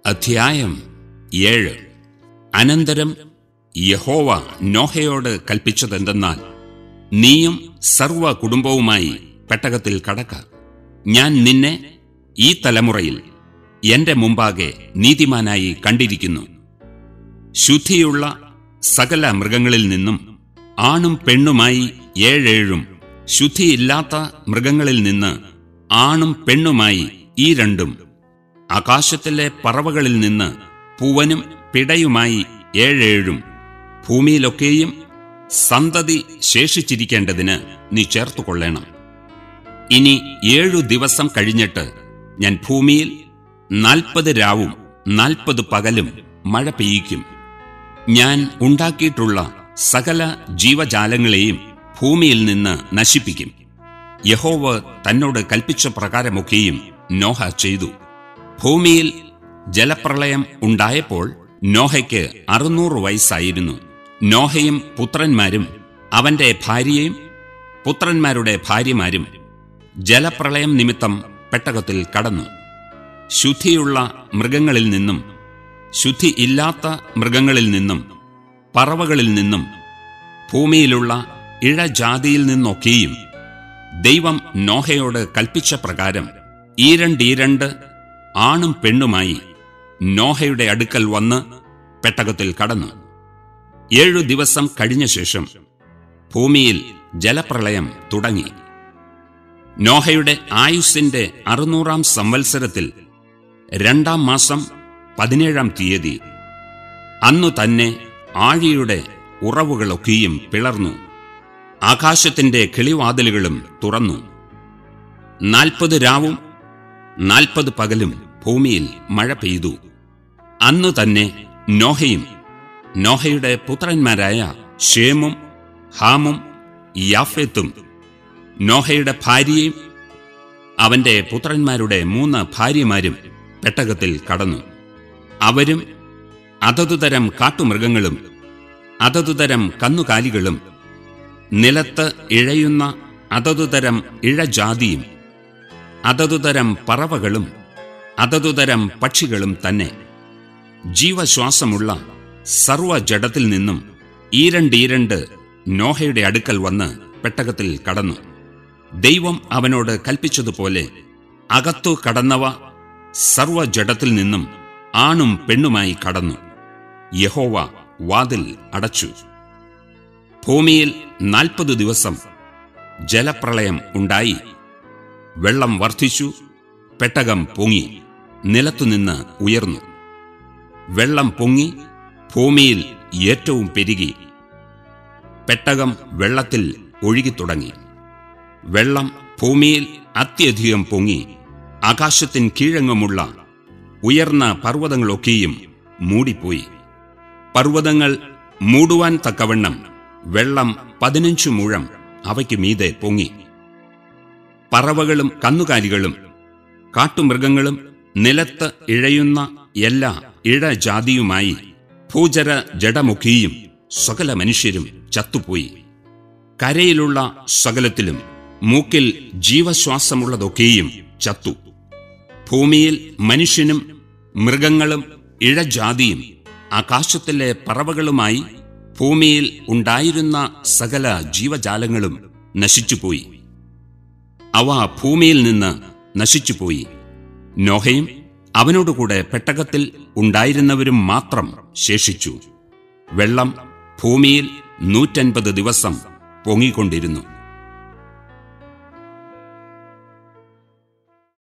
അധ്യായം ഏഴ് അനന്തരം യഹോവ നോഹയോട് കൽപ്പിച്ചതെന്തെന്നാൽ നീയും സർവ കുടുംബവുമായി പെട്ടകത്തിൽ കടക്ക ഞാൻ നിന്നെ ഈ തലമുറയിൽ എന്റെ മുമ്പാകെ നീതിമാനായി കണ്ടിരിക്കുന്നു ശുദ്ധിയുള്ള സകല മൃഗങ്ങളിൽ നിന്നും ആണും പെണ്ണുമായി ഏഴേഴും ശുദ്ധിയില്ലാത്ത മൃഗങ്ങളിൽ നിന്ന് ആണും പെണ്ണുമായി ഈ രണ്ടും ആകാശത്തിലെ പറവകളിൽ നിന്ന് പൂവനും പിടയുമായി ഏഴേഴും ഭൂമിയിലൊക്കെയും സന്തതി ശേഷിച്ചിരിക്കേണ്ടതിന് നീ ചേർത്തുകൊള്ളേണം ഇനി ഏഴു ദിവസം കഴിഞ്ഞിട്ട് ഞാൻ ഭൂമിയിൽ നാൽപ്പത് രാവും നാൽപ്പത് പകലും മഴ പെയ്യിക്കും ഞാൻ ഉണ്ടാക്കിയിട്ടുള്ള സകല ജീവജാലങ്ങളെയും ഭൂമിയിൽ നിന്ന് നശിപ്പിക്കും യഹോവ തന്നോട് കൽപ്പിച്ച പ്രകാരമൊക്കെയും നോഹ ചെയ്തു ഭൂമിയിൽ ജലപ്രളയം ഉണ്ടായപ്പോൾ നോഹയ്ക്ക് അറുന്നൂറ് വയസ്സായിരുന്നു നോഹയും പുത്രന്മാരും അവന്റെ ഭാര്യയും പുത്രന്മാരുടെ ഭാര്യമാരും ജലപ്രളയം നിമിത്തം പെട്ടകത്തിൽ കടന്നു ശുദ്ധിയുള്ള മൃഗങ്ങളിൽ നിന്നും ശുദ്ധി ഇല്ലാത്ത മൃഗങ്ങളിൽ നിന്നും പറവകളിൽ നിന്നും ഭൂമിയിലുള്ള ഇഴജാതിയിൽ നിന്നൊക്കെയും ദൈവം നോഹയോട് കൽപ്പിച്ച പ്രകാരം ഈരണ്ടീരണ്ട് ആണും പെണ്ണുമായി നോഹയുടെ അടുക്കൽ വന്ന് പെട്ടകത്തിൽ കടന്നു ഏഴു ദിവസം കഴിഞ്ഞ ശേഷം ഭൂമിയിൽ ജലപ്രളയം തുടങ്ങി നോഹയുടെ ആയുസ്സിന്റെ അറുന്നൂറാം സംവത്സരത്തിൽ രണ്ടാം മാസം പതിനേഴാം തീയതി അന്നു തന്നെ ആഴിയുടെ ഉറവുകളൊക്കെയും പിളർന്നു ആകാശത്തിന്റെ കിളിവാതിലുകളും തുറന്നു നാൽപ്പത് രാവും നാൽപ്പത് പകലും ഭൂമിയിൽ മഴ പെയ്തു അന്നു തന്നെ നോഹയും നോഹയുടെ പുത്രന്മാരായ ഷേമും ഹാമും യാഫെത്തും നോഹയുടെ ഭാര്യയും അവന്റെ പുത്രന്മാരുടെ മൂന്ന് ഭാര്യമാരും പെട്ടകത്തിൽ കടന്നു അവരും അതതുതരം കാട്ടുമൃഗങ്ങളും അതതുതരം കന്നുകാലികളും നിലത്ത് ഇഴയുന്ന അതതുതരം ഇഴജാതിയും അതതുതരം പറവകളും അതതുതരം പക്ഷികളും തന്നെ ജീവശ്വാസമുള്ള സർവജഡത്തിൽ നിന്നും ഈരണ്ടീരണ്ട് നോഹയുടെ അടുക്കൽ വന്ന് പെട്ടകത്തിൽ കടന്നു ദൈവം അവനോട് കൽപ്പിച്ചതുപോലെ അകത്തു കടന്നവ സർവജഡത്തിൽ നിന്നും ആണും പെണ്ണുമായി കടന്നു യഹോവ വാതിൽ അടച്ചു ഭൂമിയിൽ നാൽപ്പത് ദിവസം ജലപ്രളയം ഉണ്ടായി വെള്ളം വർദ്ധിച്ചു പെട്ടകം പൊങ്ങി നിലത്തുനിന്ന് ഉയർന്നു വെള്ളം പൊങ്ങി ഭൂമിയിൽ ഏറ്റവും പെരുകി പെട്ടകം വെള്ളത്തിൽ ഒഴുകിത്തുടങ്ങി വെള്ളം ഭൂമിയിൽ അത്യധികം പൊങ്ങി ആകാശത്തിൻ കീഴങ്ങുമുള്ള ഉയർന്ന പർവ്വതങ്ങളൊക്കെയും മൂടിപ്പോയി പർവ്വതങ്ങൾ മൂടുവാൻ തക്കവണ്ണം വെള്ളം പതിനഞ്ചു മുഴം അവയ്ക്ക് മീതെ പൊങ്ങി പറവകളും കന്നുകാലികളും കാട്ടുമൃഗങ്ങളും നിലത്ത് ഇഴയുന്ന എല്ലാ ഇഴജാതിയുമായി ഭൂചര ജഡമുഖിയും സകല മനുഷ്യരും ചത്തുപോയി കരയിലുള്ള സകലത്തിലും മൂക്കിൽ ജീവശ്വാസമുള്ളതൊക്കെയും ചത്തു ഭൂമിയിൽ മനുഷ്യനും മൃഗങ്ങളും ഇഴജാതിയും ആകാശത്തിലെ പറവകളുമായി ഭൂമിയിൽ ഉണ്ടായിരുന്ന സകല ജീവജാലങ്ങളും നശിച്ചുപോയി അവ ഭൂമിയിൽ നിന്ന് നശിച്ചുപോയി നോഹയും അവനോടുകൂടെ പെട്ടകത്തിൽ ഉണ്ടായിരുന്നവരും മാത്രം ശേഷിച്ചു വെള്ളം ഭൂമിയിൽ നൂറ്റൻപത് ദിവസം പൊങ്ങിക്കൊണ്ടിരുന്നു